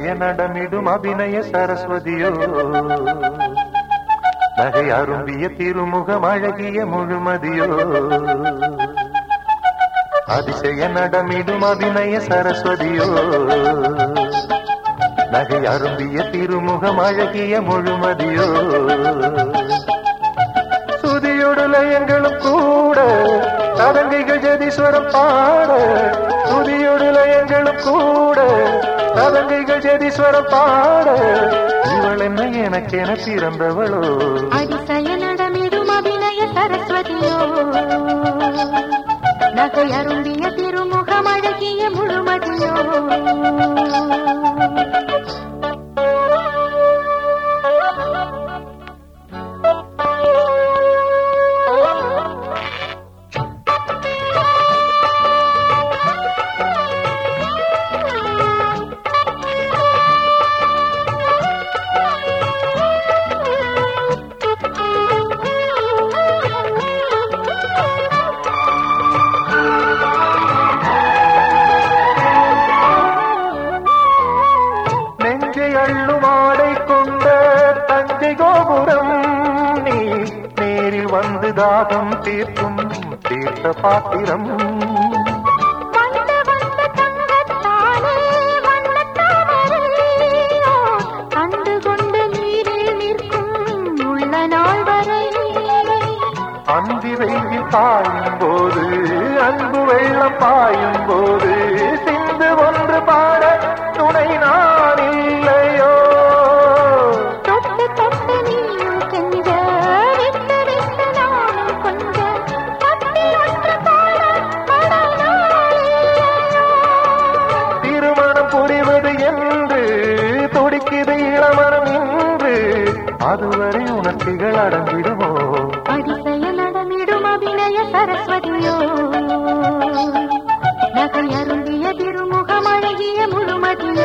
அதிசய நடமிடும் அபிநய சரஸ்வதியோ நகை அரும்பிய திருமுகம் அழகிய முழுமதியோ அதிசய நடமிடும் அபிநய சரஸ்வதியோ நகை அரும்பிய திருமுகம் அழகிய முழுமதியோ சுதியோடு லயங்களும் கூட சதங்கைகள் ஜதீஸ்வரம் பாட சுதியோடு லயங்களும் கூட சதங்கைகள் ஜதீஸ்வரம் பாட இவள் என்ன எனக்கென பிறந்தவளோ அதிசய நடமிடும் அபிநய சரஸ்வதியோ நகை அரும்பிய திருமுகம் அழகிய முழுமதியோ நெஞ்சை அள்ளும் ஆடை கொண்ட தஞ்சை கோபுரம் நீ நேரில் வந்து தாகம் தீர்க்கும் தீர்த்த பாத்திரம் வந்த வந்த தங்கத்தாலே வண்ணத் தாமரையோ, கண்டு கொண்டு நீரில் நிற்கும் உள்ள நாள் வரை அந்தி வெயில் பாயும் போது அன்பு வெள்ளம் பாயும் போது சிந்து ஒன்று பாட துணை நான் இல்லையோ தொட்டு தொட்டு நீயும் கெஞ்ச விட்டு விட்டு நானும் கொஞ்ச பத்தி ஒன்று பாட பட நாளில்லையோ. திருமணம் புரிவது என்று துடிக்குது இளமரம் இன்று அதுவரை உணர்ச்சிகள் அடங்கிடுமோ அதிசய நடமிடும் அபிநய சரஸ்வதியோ நகை அருந்திய திருமுகம் அழகிய முழுமதியோ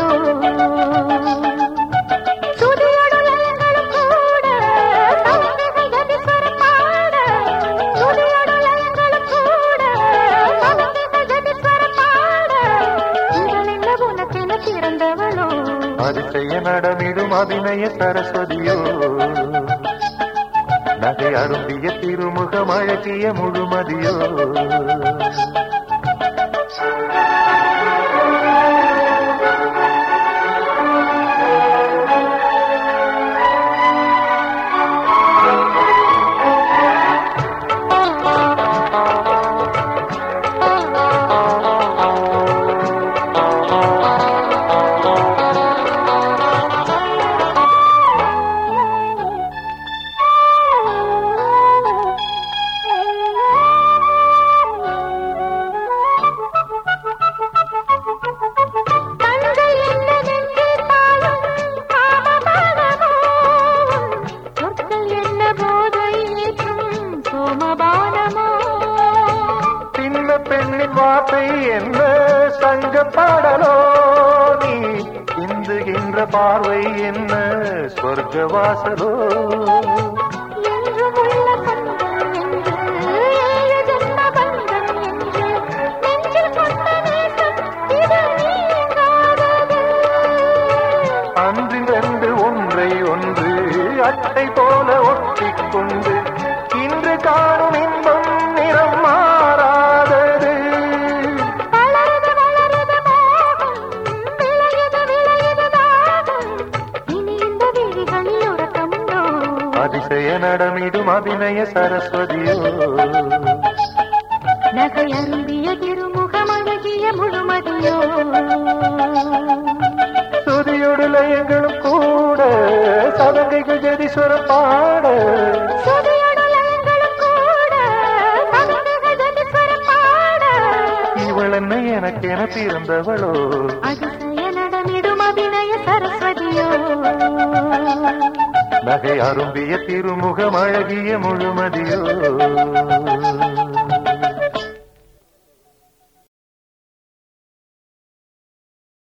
சுதியோடு லயங்களும் கூட சௌந்தர்கள் ஜதீஸ்வரர் பாட சுதியோடு லயங்களும் கூட சௌந்தர்கள் ஜதீஸ்வரர் பாட இவள் என்ன உனக்கென பிறந்தவளோ அதிசய நடமிடும் அபிநய சரஸ்வதியோ நகை அருந்திய திருமுகம் அழகிய முழுமதியோ கண்கள் என்ன நெஞ்சிட்டாலும் காமபானமோ சொற்கள் என்ன போதை ஏற்றும் சோமபானமோ சின்ன பெண்ணின் வார்த்தை என்ன சங்க பாடலோ நீ இந்துகின்ற பார்வை என்ன சொர்க்க வாசலோ என்றும் உள்ள சொந்தம் என்று ஏழு ஜென்ம பந்தம் என்று நெஞ்சில் கொண்ட நேசம் இது நீங்காதது அன்றில் ரெண்டு ஒன்றை ஒன்று அட்டை போல ஒட்டிக்கொண்டு இன்று காணும் இன்பம் நிறம் மாறாதது வளருது வளருது மோகம் விளையுது விளையுது தாகம் இனி இந்த விழிகளில் உறக்கமுண்டோ அதிசய நடமிடும் அபிநய சரஸ்வதியோ நகை அருந்திய திருமுகம் அழகிய முழுமதியோ சுதியோடு லயங்களும் கூட சதங்கைகள் ஜதீஸ்வரம் பாட சுதியோடு லயங்களும் கூட சங்கங்கள் ஜதீஸ்வரம் பாட இவள் என்ன எனக்கென பிறந்தவளோ அதிசய நடமிடும் அபிநய சரஸ்வதியோ நகை அரும்பிய திருமுகம் அழகிய முழுமதியோ